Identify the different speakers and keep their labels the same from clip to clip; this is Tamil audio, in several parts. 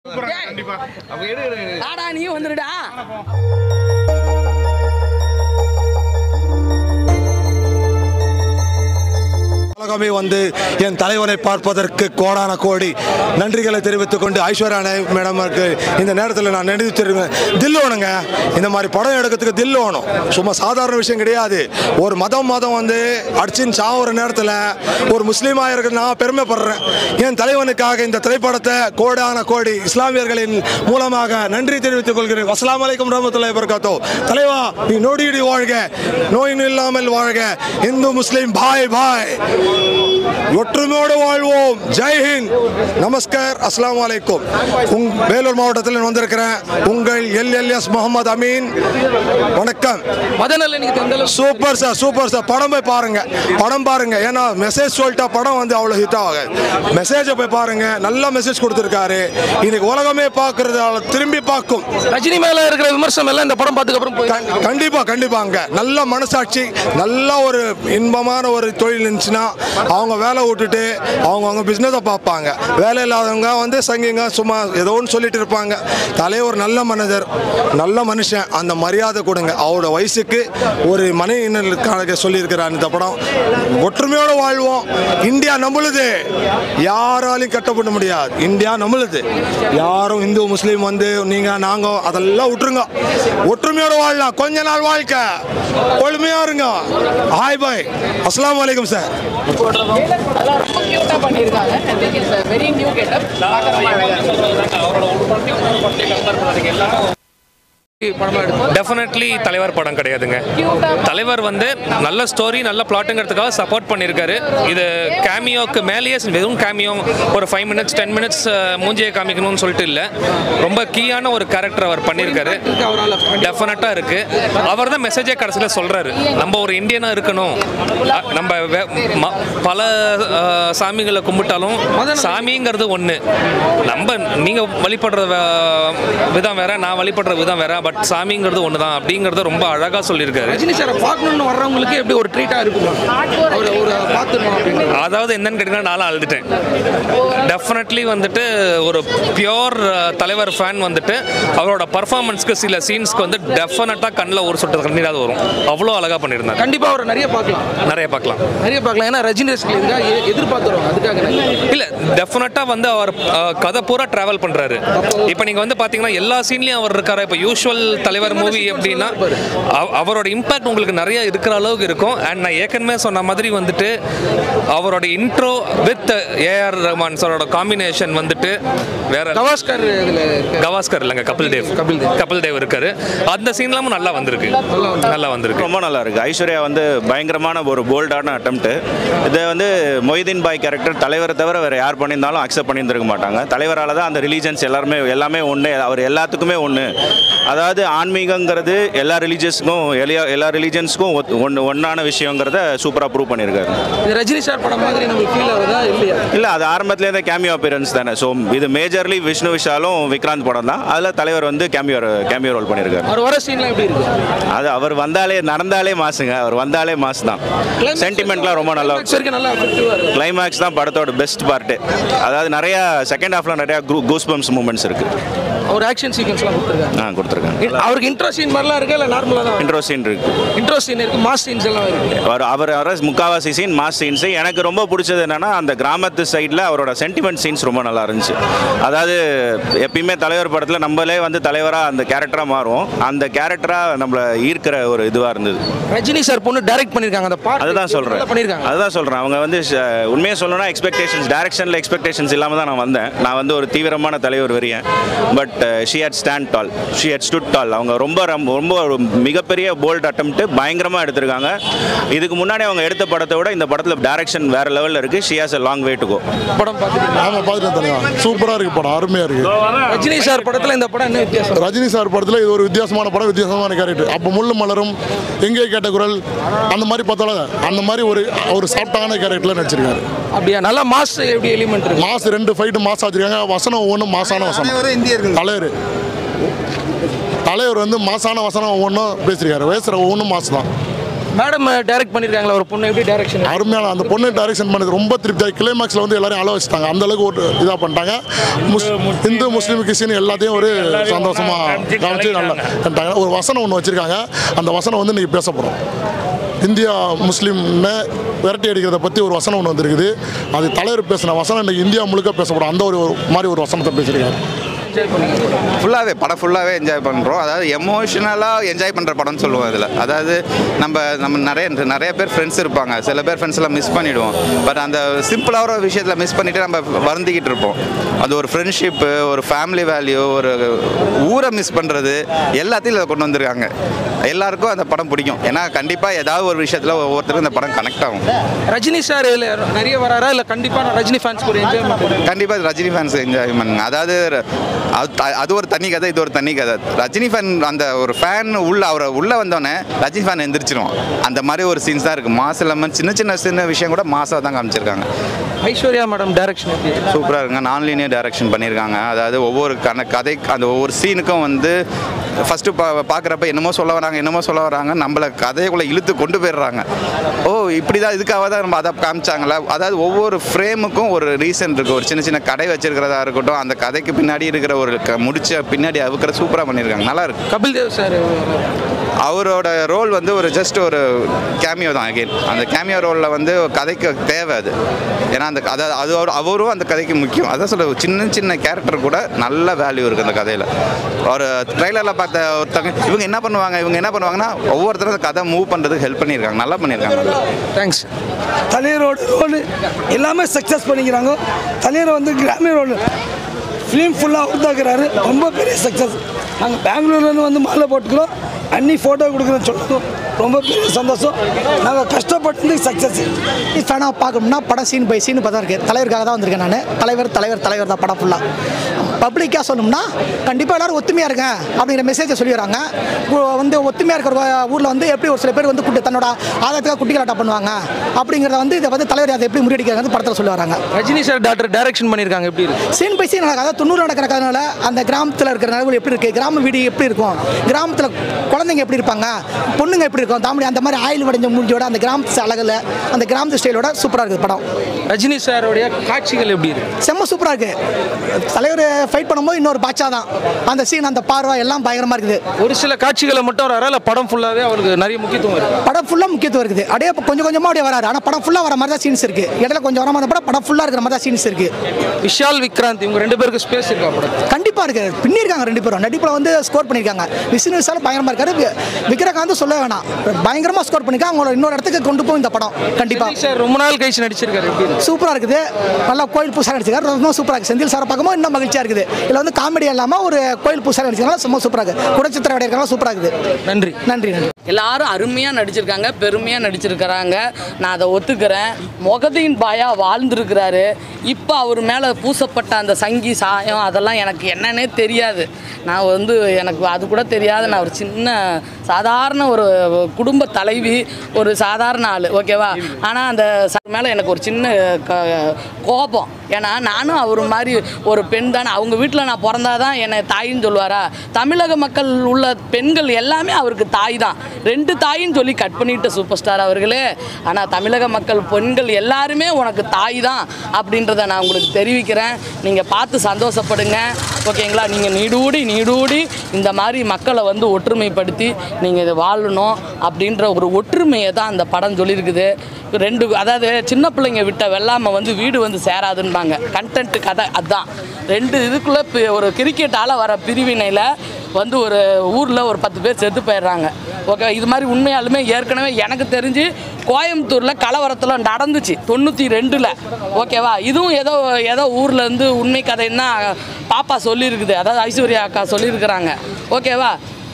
Speaker 1: கண்டிப்பா அப்ப எடு எடு எடு.
Speaker 2: ஆடா நீ வந்துடுடா
Speaker 3: உலகமே வந்து என் தலைவனை பார்ப்பதற்கு கோடான கோடி நன்றிகளை தெரிவித்துக் கொண்டு ஐஸ்வர்யா நாய் மேடமுக்கு இந்த நேரத்தில் நான் நினைவு தெரிவிக்கிறேன் தில் வேணுங்க இந்த மாதிரி படம் எடுக்கிறதுக்கு தில் வேணும் சும்மா சாதாரண விஷயம் கிடையாது ஒரு மதம் மதம் வந்து அடிச்சின்னு சாவுற நேரத்தில் ஒரு முஸ்லீமாக இருக்க நான் பெருமைப்படுறேன் என் தலைவனுக்காக இந்த திரைப்படத்தை கோடான கோடி இஸ்லாமியர்களின் மூலமாக நன்றி தெரிவித்துக் கொள்கிறேன் அஸ்லாம் வலைக்கம் ரஹமத்துல்லாஹி வபரகாத்தோ தலைவா நீ நொடியடி வாழ்க நோய் இல்லாமல் வாழ்க இந்து முஸ்லீம் பாய் பாய் ஒற்றுமையோடு வாழ்வோம் ஜெய்ஹிந்த் நமஸ்கார் அஸ்ஸலாமு அலைக்கும் உங் வேலூர் மாவட்டத்தில் வந்திருக்கிறேன் உங்கள் எல்எல்எஸ் முகமது அமீன் வணக்கம்
Speaker 2: மதநல்ல நீங்க எந்த அளவுக்கு
Speaker 3: சூப்பர் சார் சூப்பர் சார் படம் போய் பாருங்க படம் பாருங்க ஏன்னா மெசேஜ் சொல்லிட்டா படம் வந்து அவ்வளோ ஹிட் ஆகாது மெசேஜை போய் பாருங்க நல்ல மெசேஜ் கொடுத்துருக்காரு இன்னைக்கு உலகமே பார்க்கறதால திரும்பி பார்க்கும்
Speaker 2: ரஜினி மேல இருக்கிற விமர்சனம் எல்லாம் இந்த படம் பார்த்ததுக்கு அப்புறம் போய்
Speaker 3: கண்- கண்டிப்பா கண்டிப்பாங்க நல்ல மனசாட்சி நல்ல ஒரு இன்பமான ஒரு தொழில் இருந்துச்சுன்னா அவங்க வேலை விட்டுட்டு அவங்க அவங்க பிஸ்னஸை பார்ப்பாங்க வேலை இல்லாதவங்க வந்து சங்கிங்க சும்மா ஏதோ ஒன்று சொல்லிட்டு இருப்பாங்க தலைவர் நல்ல மனிதர் நல்ல மனுஷன் அந்த மரியாதை கொடுங்க அவரோட வயசுக்கு ஒரு மனை இன்னலுக்காக சொல்லியிருக்கிறார் இந்த படம் ஒற்றுமையோடு வாழ்வோம் இந்தியா நம்மளுது யாராலையும் கட்டப்பட முடியாது இந்தியா நம்மளுது யாரும் இந்து முஸ்லீம் வந்து நீங்க நாங்க அதெல்லாம் விட்டுருங்க ஒற்றுமையோட வாழலாம் கொஞ்ச நாள் வாழ்க்கை ஒழுமையா இருங்க ஹாய் பாய் அஸ்ஸலாமு அலைக்கும் சார்
Speaker 2: அதெல்லாம் ரொம்ப கியூட்டா பண்ணிருக்காங்க வெரி நியூ கெட்டப் படமா எடுத்து
Speaker 4: டெஃபினெட்லி தலைவர் படம் கிடையாதுங்க தலைவர் வந்து நல்ல ஸ்டோரி நல்ல பிளாட்டுங்கிறதுக்காக சப்போர்ட் பண்ணியிருக்காரு இது கேமியோக்கு மேலேயே வெறும் கேமியோ ஒரு ஃபைவ் மினிட்ஸ் டென் மினிட்ஸ் மூஞ்சியை காமிக்கணும்னு சொல்லிட்டு இல்லை ரொம்ப கீயான ஒரு கேரக்டர் அவர் பண்ணியிருக்காரு டெஃபினட்டாக இருக்கு அவர் தான் மெசேஜே கடைசியில் சொல்றாரு நம்ம ஒரு இந்தியனாக இருக்கணும் அ- நம்ம வே- ம- பல அஹ், சாமிகளை கும்பிட்டாலும் சாமிங்கிறது ஒன்று நம்ம நீங்கள் வழிபடுற வே- விதம் வேற நான் வழிபடுற விதம் வேற பட் சாமிங்கிறது ஒன்று தான் அப்படிங்கிறத ரொம்ப அழகாக சொல்லியிருக்காரு
Speaker 2: ரஜினி சாரை பார்க்கணும்னு வர்றவங்களுக்கு எப்படி ஒரு ட்ரீட்டா இருக்குமா ஒரு ஒரு பார்த்துடணும் அப்படின்னு
Speaker 4: அதாவது என்னன்னு கேட்டிங்கன்னா நானும் அழுதுட்டேன் டெஃபினெட்லி வந்துட்டு ஒரு பியோர் தலைவர் ஃபேன் வந்துட்டு அவரோட பர்ஃபார்மன்ஸ்க்கு சில சீன்ஸ்க்கு வந்து டெஃபினட்டாக கண்ணில் ஒரு சொட்டு கண்ணீராவது வரும் அவ்வளோ அழகாக பண்ணியிருந்தாங்க
Speaker 2: கண்டிப்பா அவர் நிறைய பார்க்கலாம்
Speaker 4: நிறைய பார்க்கலாம்
Speaker 2: நிறைய பார்க்கலாம் ஏன்னா ரஜினி ரசிகர்கள் இதுக்காக எ- எதிர்பார்த்துருவாங்க அதுக்காக
Speaker 4: இல்ல டெஃபினட்டா வந்து அவர் அஹ், கதை பூரா டிராவல் பண்றாரு இப்போ நீங்க வந்து பாத்தீங்கன்னா எல்லா சீன்லயும் அவர் இருக்காரு இப்போ யூஷுவல் தலைவர் மூவி எப்படின்னா அவ- அவரோட இம்பாக்ட் உங்களுக்கு நிறைய இருக்கிற அளவுக்கு இருக்கும் அண்ட் நான் ஏற்கனவே சொன்ன மாதிரி வந்துட்டு அவரோட இன்ட்ரோ வித் ஏஆர் ரஹ்மான் சாரோட காம்பினேஷன் வந்துட்டு வேற
Speaker 2: கவாஸ்கர் இதுல இருக்க
Speaker 4: கவாஸ்கர் இல்லைங்க கபில் தேவ்
Speaker 2: கபில் தேவ்.
Speaker 4: கபில் தேவ் இருக்காரு அந்த சீன்லாமும் நல்லா வந்திருக்கு நல்லா வந்திருக்கு
Speaker 5: ரொம்ப நல்லா இருக்கு ஐஸ்வர்யா வந்து பயங்கரமான ஒரு போல்டான அட்டம்ப்ட் இதை வந்து மொய்தீன் பாய் கேரக்டர் தலைவரை தவிர வேற யார் பண்ணியிருந்தாலும் அக்செப்ட் பண்ணியிருந்திருக்க மாட்டாங்க தலைவரால் தான் அந்த ரிலீஜன்ஸ் எல்லாருமே எல்லாமே ஒன்று அவர் எல்லாத்துக்குமே ஒன்று அதாவது ஆன்மீகங்கிறது எல்லா ரிலீஜியஸ்க்கும் எல்லா எல்லா ரிலீஜன்ஸ்க்கும் ஒன்று ஒன்றான விஷயங்கிறத சூப்பராக ப்ரூவ் பண்ணியிருக்காரு
Speaker 2: இது ரஜினி சார் படம் மாதிரி நமக்கு ஃபீல் ஆகுதா இல்லையா
Speaker 5: இல்லை அது ஆரம்பத்துலேருந்தே கேமியோ அப்பியரன்ஸ் தானே ஸோ இது மேஜர்லி விஷ்ணு விஷாலும் விக்ராந்த் படம் தான் அதில் தலைவர் வந்து கேமியோ கேமியோ ரோல் பண்ணியிருக்காரு
Speaker 2: அவர் வர சீன்லாம் எப்படி இருக்கு
Speaker 5: அது அவர் வந்தாலே நடந்தாலே மாசுங்க அவர் வந்தாலே மாசு தான் சென்டிமெண்ட்லாம் ரொம்ப நல்லா
Speaker 2: Climax வரைக்கும் நல்லா எஃபெக்டிவா இருக்கு
Speaker 5: கிளைமேக்ஸ் தான் படத்தோட பெஸ்ட் பார்ட்டு அதாவது நிறைய செகண்ட் ஹாஃப்ல நிறைய கூஸ் பம்ப்ஸ் மூமெண்ட்ஸ் இருக்கு
Speaker 2: அவர் ஆக்ஷன் சீக்வன்ஸ்லாம் கொடுத்துருக்காங்க
Speaker 5: ஆ கொடுத்துருக்காங்க
Speaker 2: அவருக்கு இன்ட்ரோ சீன் மாதிரிலாம் இருக்கா இல்லை நார்மலாக தான்
Speaker 5: இன்ட்ரோ சீன் இருக்கு
Speaker 2: இன்ட்ரோ சீன் இருக்கு மாஸ் சீன்ஸ் எல்லாம் இருக்கு
Speaker 5: அவர் அவர் வர முக்காவாசி சீன் மாஸ் சீன்ஸ் எனக்கு ரொம்ப பிடிச்சது என்னன்னா அந்த கிராமத்து சைடில் அவரோட சென்டிமெண்ட் சீன்ஸ் ரொம்ப நல்லா இருந்துச்சு அதாவது எப்பயுமே தலைவர் படத்தில் நம்மளே வந்து தலைவராக அந்த கேரக்டராக மாறும் அந்த கேரக்டராக நம்மளை ஈர்க்கிற ஒரு இதுவாக இருந்தது
Speaker 2: ரஜினி சார் பொண்ணு டைரக்ட் பண்ணிருக்காங்க அந்த பாட்டு
Speaker 5: அதுதான் சொல்கிறேன்
Speaker 2: நல்லா பண்ணிருக்காங்க
Speaker 5: அதுதான் சொல்கிறேன் அவங்க வந்து ஷ- உண்மையை சொல்லணும்னா எக்ஸ்பெக்டேஷன்ஸ் டைரக்ஷனில் எக்ஸ்பெக்டேஷன்ஸ் இல்லாமல் தான் நான் வந்தேன் நான் வந்து ஒரு தீவிரமான தலைவர் வெறியன் but she had stand tall she had stood tall அவங்க ரொம்ப ரொம்ப ரொம்ப ஒரு மிகப்பெரிய போல்ட் அட்டம்ப்ட் பயங்கரமாக எடுத்திருக்காங்க இதுக்கு முன்னாடி அவங்க எடுத்த படத்தை விட இந்த படத்தில் டைரக்ஷன் வேற லெவலில் இருக்குது she has a long way to go
Speaker 2: படம் பார்த்துட்டு
Speaker 6: ஆமாம் பார்த்துட்டு தலைவா சூப்பராக இருக்கு படம் அருமையாக இருக்கு
Speaker 2: ரஜினி சார் படத்துல இந்த படம் என்ன வித்தியாசம்
Speaker 6: ரஜினி சார் படத்தில் இது ஒரு வித்தியாசமான படம் வித்தியாசமான கேரக்டர் அப்போ முள்ளு மலரும் எங்கே கேட்ட குரல் அந்த மாதிரி பார்த்தாலும் அந்த மாதிரி ஒரு ஒரு சாஃப்டான கேரக்டரில் நடிச்சிருக்காரு
Speaker 2: அப்படியா நல்லா மாஸ் எப்படி எலிமெண்ட் இருக்கு
Speaker 6: மாஸ் ரெண்டு ஃபைட்டு மாஸ் வச்சிருக்காங்க வசனம் ஒவ்வொன்றும் மாசான வசனம் தலைவர் தலைவர் வந்து மாசான வசனம் ஒவ்வொன்றும் பேசியிருக்காரு பேசுகிற ஒவ்வொன்றும் மாஸ் தான்
Speaker 2: மேடம் டைரக்ட் பண்ணியிருக்காங்களா ஒரு பொண்ணு எப்படி டைரக்ஷன்
Speaker 6: அருமையான அந்த பொண்ணு டைரக்ஷன் பண்ணது ரொம்ப திருப்தியாக கிளைமேக்ஸில் வந்து எல்லாரையும் அள வச்சுட்டாங்க அந்த அளவுக்கு ஒரு இதாக பண்ணிட்டாங்க முஸ் இந்து முஸ்லீம் கிறிஸ்டின் எல்லாத்தையும் ஒரு சந்தோஷமா காமிச்சு நல்லா பண்ணிட்டாங்க ஒரு வசனம் ஒன்று வச்சுருக்காங்க அந்த வசனம் வந்து இன்றைக்கி பேச போகிறோம் இந்தியா முஸ்லீம்னு விரட்டி அடிக்கிறத பற்றி ஒரு வசனம் ஒன்று வந்திருக்குது அது தலைவர் பேசின வசனம் இன்றைக்கி இந்தியா முழுக்க பேசப்படும் அந்த ஒரு ஒரு மாதிரி ஒரு வசனத்தை பேசியிருக்காரு
Speaker 7: ஃபுல்லாகவே படம் ஃபுல்லாகவே என்ஜாய் பண்ணுறோம் அதாவது எமோஷனலாக என்ஜாய் பண்ணுற படம்னு சொல்லுவோம் இதில் அதாவது நம்ம நம்ம நிறைய நிறைய பேர் ஃப்ரெண்ட்ஸ் இருப்பாங்க சில பேர் ஃப்ரெண்ட்ஸ் எல்லாம் மிஸ் பண்ணிடுவோம் பட் அந்த சிம்பிளாக ஒரு விஷயத்தில் மிஸ் பண்ணிவிட்டு நம்ம வருந்திக்கிட்டு இருப்போம் அது ஒரு ஃப்ரெண்ட்ஷிப்பு ஒரு ஃபேமிலி வேல்யூ ஒரு ஊரை மிஸ் பண்ணுறது எல்லாத்தையும் இதில் கொண்டு வந்திருக்காங்க எல்லாருக்கும் அந்த படம் பிடிக்கும் ஏன்னா கண்டிப்பாக ஏதாவது ஒரு விஷயத்தில் ஒவ்வொருத்தருக்கும் இந்த படம் கனெக்ட் ஆகும்
Speaker 2: ரஜினி சார் இல்ல நிறைய வராரா இல்லை கண்டிப்பாக நான் ரஜினி ஃபேன்ஸ்க்கு ஒரு என்ஜாய்மெண்ட்
Speaker 7: கண்டிப்பாக இது ரஜினி ஃபேன்ஸ் என்ஜாய் பண்ணுங்க அதாவது அது த- அது ஒரு தனி கதை இது ஒரு தனி கதை ரஜினி ஃபேன் அந்த ஒரு ஃபேன் உள்ள அவரை உள்ளே வந்தோடனே ரஜினி ஃபேன் எந்திரிச்சிரும் அந்த மாதிரி ஒரு சீன்ஸ் தான் இருக்குது மாஸ் இல்லாமல் சின்ன சின்ன சின்ன விஷயம் கூட மாசாக தான் காமிச்சிருக்காங்க
Speaker 2: ஐஸ்வர்யா மேடம் டைரக்ஷன் எப்படி
Speaker 7: சூப்பராக இருக்குங்க நான் லீனியர் டைரக்ஷன் பண்ணியிருக்காங்க அதாவது ஒவ்வொரு கன கதை அந்த ஒவ்வொரு சீனுக்கும் வந்து ஃபஸ்ட்டு பா பார்க்குறப்ப என்னமோ சொல்ல வராங்க என்னமோ சொல்ல வராங்க நம்மளை கதைக்குள்ளே இழுத்து கொண்டு போயிடுறாங்க ஓ இப்படி தான் இதுக்காக தான் நம்ம அதை காமிச்சாங்களா அதாவது ஒவ்வொரு ஃப்ரேமுக்கும் ஒரு ரீசன் இருக்குது ஒரு சின்ன சின்ன கடை வச்சிருக்கிறதா இருக்கட்டும் அந்த கதைக்கு பின்னாடி இருக்கிற ஒரு க முடிச்ச பின்னாடி அவுக்கிற சூப்பராக பண்ணியிருக்காங்க நல்லா இருக்கு
Speaker 2: கபில் தேவ் சார்
Speaker 7: அவரோட ரோல் வந்து ஒரு ஜஸ்ட் ஒரு கேமியோ தான் அகைன் அந்த கேமியோ ரோலில் வந்து கதைக்கு தேவை அது ஏன்னா அந்த அதாவது அது அவர் அவரும் அந்த கதைக்கு முக்கியம் அதான் சொல்ல சின்ன சின்ன கேரக்டர் கூட நல்ல வேல்யூ இருக்குது அந்த கதையில் ஒரு ட்ரைலரில் பார்த்த ஒருத்தவங்க இவங்க என்ன பண்ணுவாங்க இவங்க என்ன பண்ணுவாங்கன்னா ஒவ்வொருத்தரும் அந்த கதை மூவ் பண்ணுறதுக்கு ஹெல்ப் பண்ணியிருக்காங்க நல்லா பண்ணியிருக்காங்க
Speaker 2: தேங்க்ஸ்
Speaker 8: தலைவரோட ரோல் எல்லாமே சக்ஸஸ் பண்ணிக்கிறாங்க தலைவர் வந்து கிராமிய ரோல் ஃபிலிம் ஃபுல்லாக உருத்தாக்குறாரு ரொம்ப பெரிய சக்ஸஸ் நாங்கள் பெங்களூர்லேருந்து வந்து மாலை போட்டுக்கிறோம் அன்னி ஃபோட்டோ கொடுக்குறேன்னு சொல்லிட்டோம் ரொம்ப பெரிய சந்தோஷம் நாங்கள் கஷ்டப்பட்டு சக்ஸஸ்
Speaker 9: ஃபேனாக பார்க்கணும்னா படம் சீன் பை சீன் பார்த்தா இருக்குது தலைவருக்காக தான் வந்திருக்கேன் நான் தலைவர் தலைவர் தலைவர் தான் படம் ஃபுல்லாக பப்ளிக்காக சொல்லணும்னா கண்டிப்பாக எல்லாரும் ஒத்துமையாக இருங்க அப்படிங்கிற மெசேஜை சொல்லிடுறாங்க வந்து ஒத்துமையாக இருக்கிற ஊரில் வந்து எப்படி ஒரு சில பேர் வந்து குட்டி தன்னோட ஆதாயத்துக்காக குட்டி கலாட்டம் பண்ணுவாங்க அப்படிங்கிறத வந்து இதை வந்து தலைவர் அதை எப்படி முறியடிக்கிறாங்க படத்தில் சொல்லி வராங்க
Speaker 2: ரஜினி சார் டாக்டர் டைரக்ஷன் பண்ணியிருக்காங்க எப்படி இருக்கு
Speaker 9: சீன் பை சீன் நடக்காது தொண்ணூறு நடக்கிற கதைனால அந்த கிராமத்தில் இருக்கிற நிலவுகள் எப்படி இருக்குது கிராம வீடு எப்படி இருக்கும் கிராமத்தில் குழந்தைங்க எப்படி இருப்பாங்க பொண்ணுங்க எப்படி இருக்கும் தாமடி அந்த மாதிரி ஆயில் வடைஞ்ச மூஞ்சியோட அந்த கிராமத்து அழகில் அந்த கிராமத்து ஸ்டைலோட சூப்பராக இருக்குது படம்
Speaker 2: ரஜினி சாரோடைய காட்சிகள் எப்படி இருக்கு
Speaker 9: செம்ம சூப்பராக இருக்குது தலைவர் ஃபைட் பண்ணும்போது இன்னொரு பாட்சா தான் அந்த சீன் அந்த பார்வை எல்லாம் பயங்கரமாக இருக்குது
Speaker 2: ஒரு சில காட்சிகளை மட்டும் வராரா இல்லை படம் ஃபுல்லாகவே அவருக்கு நிறைய முக்கியத்துவம் இருக்கு
Speaker 9: படம் ஃபுல்லாக முக்கியத்துவம் இருக்குது அப்படியே இப்ப கொஞ்சம் கொஞ்சமாக அப்படியே வராரு ஆனால் படம் ஃபுல்லாக வர மாதிரி தான் சீன்ஸ் இருக்குது இடையில கொஞ்சம் வர மாதிரி படம் படம் ஃபுல்லாக இருக்கிற மாதிரி தான் சீன்ஸ் இருக்குது
Speaker 2: விஷால் விக்ராந்த் இவங்க ரெண்டு பேருக்கு ஸ்பேஸ் இருக்கா படத்தில்
Speaker 9: கண்டிப்பாக இருக்கு பின்னிருக்காங்க ரெண்டு பேரும் நடிப்பில் வந்து ஸ்கோர் பண்ணியிருக்காங்க விஷ்ணு விஷால் பயங்கரமாக இருக்காரு வி- விக்ரகாந்த் சொல்ல வேணாம் பயங்கரமாக ஸ்கோர் பண்ணியிருக்காங்க அவங்கள இன்னொரு இடத்துக்கு கொண்டு போகும் இந்த படம் கண்டிப்பாக
Speaker 2: சார் ரொம்ப நாள் கழிச்சு நடிச்சிருக்காரு எப்படி இருக்கு
Speaker 9: சூப்பராக இருக்குது நல்லா கோயில் பூசா நடிச்சிருக்காரு ரொம்ப சூப்பராக இருக்குது செந்தில் சாரை பார்க்கும்போது இன்னும் மகிழ்ச்சியாக இருக்குது இதில் வந்து காமெடி இல்லாமல் ஒரு கோயில் பூசா நடிச்சிருக்காங்க ரொம்ப சூப்பராக இருக்குது குடச்சித்திர விடையிருக்காங்க சூப்பராக இருக்குது
Speaker 2: நன்றி
Speaker 9: நன்றி நன்றி
Speaker 10: எல்லாரும் அருமையாக நடிச்சிருக்காங்க பெருமையாக நடிச்சிருக்கிறாங்க நான் அதை ஒத்துக்கிறேன் முகதின் பாயா வாழ்ந்திருக்கிறாரு இப்போ அவர் மேலே பூசப்பட்ட அந்த சங்கி சாயம் அதெல்லாம் எனக்கு என்னன்னே தெரியாது நான் வந்து எனக்கு அது கூட தெரியாது நான் ஒரு சின்ன சாதாரண ஒரு குடும்ப தலைவி ஒரு சாதாரண ஆள் ஓகேவா ஆனால் அந்த சார் மேலே எனக்கு ஒரு சின்ன க கோபம் ஏன்னா நானும் அவர் மாதிரி ஒரு பெண் தானே அவங்க வீட்டில் நான் பிறந்தாதான் என்னை தாயின்னு சொல்லுவாரா தமிழக மக்கள் உள்ள பெண்கள் எல்லாமே அவருக்கு தாய் தான் ரெண்டு தாயின்னு சொல்லி கட் பண்ணிட்ட சூப்பர் ஸ்டார் அவர்களே ஆனால் தமிழக மக்கள் பெண்கள் எல்லாருமே உனக்கு தாய் தான் அப்படின்றத நான் உங்களுக்கு தெரிவிக்கிறேன் நீங்கள் பார்த்து சந்தோஷப்படுங்க ஓகேங்களா நீங்கள் நீடூடி நீடூடி இந்த மாதிரி மக்களை வந்து ஒற்றுமைப்படுத்தி நீங்கள் இதை வாழணும் அப்படின்ற ஒரு ஒற்றுமையை தான் அந்த படம் சொல்லியிருக்குது ரெண்டு அதாவது சின்ன பிள்ளைங்க விட்ட வெள்ளாமை வந்து வீடு வந்து சேராதுன்பாங்க கண்டென்ட் கதை அதுதான் ரெண்டு இதுக்குள்ளே ஒரு கிரிக்கெட்டால் வர பிரிவினையில் வந்து ஒரு ஊரில் ஒரு பத்து பேர் செத்து போயிடுறாங்க ஓகே இது மாதிரி உண்மையாலுமே ஏற்கனவே எனக்கு தெரிஞ்சு கோயம்புத்தூரில் கலவரத்தில் நடந்துச்சு தொண்ணூற்றி ரெண்டில் ஓகேவா இதுவும் ஏதோ ஏதோ ஊரில் இருந்து உண்மை கதைன்னு தான் பாப்பா சொல்லியிருக்குது அதாவது ஐஸ்வர்யா அக்கா சொல்லியிருக்கிறாங்க ஓகேவா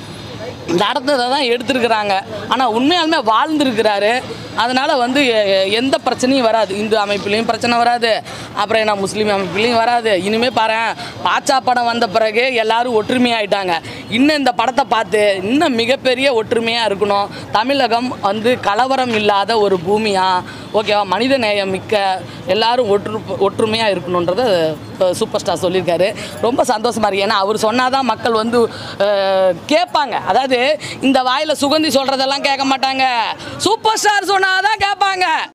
Speaker 10: நடந்ததை தான் எடுத்திருக்கிறாங்க ஆனால் உண்மையாலுமே வாழ்ந்திருக்கிறாரு அதனால் வந்து எ- எ- எந்த பிரச்சனையும் வராது இந்து அமைப்புலேயும் பிரச்சனை வராது அப்புறம் என்ன முஸ்லீம் அமைப்புலேயும் வராது இனிமேல் பாரு பாச்சா படம் வந்த பிறகு எல்லாரும் ஒற்றுமையாயிட்டாங்க இன்னும் இந்த படத்தை பார்த்து இன்னும் மிகப்பெரிய ஒற்றுமையாக இருக்கணும் தமிழகம் வந்து கலவரம் இல்லாத ஒரு பூமியா ஓகேவா மனித நேயம் மிக்க எல்லாரும் ஒற்று ஒற்றுமையாக இருக்கணுன்றதை சூப்பர் ஸ்டார் சொல்லியிருக்காரு ரொம்ப சந்தோஷமா இருக்கு ஏன்னா அவர் சொன்னாதான் மக்கள் வந்து அஹ், கேட்பாங்க அதாவது இந்த வாயில சுகந்தி சொல்றதெல்லாம் கேட்க மாட்டாங்க சூப்பர் ஸ்டார் சொன்னாதான் கேட்பாங்க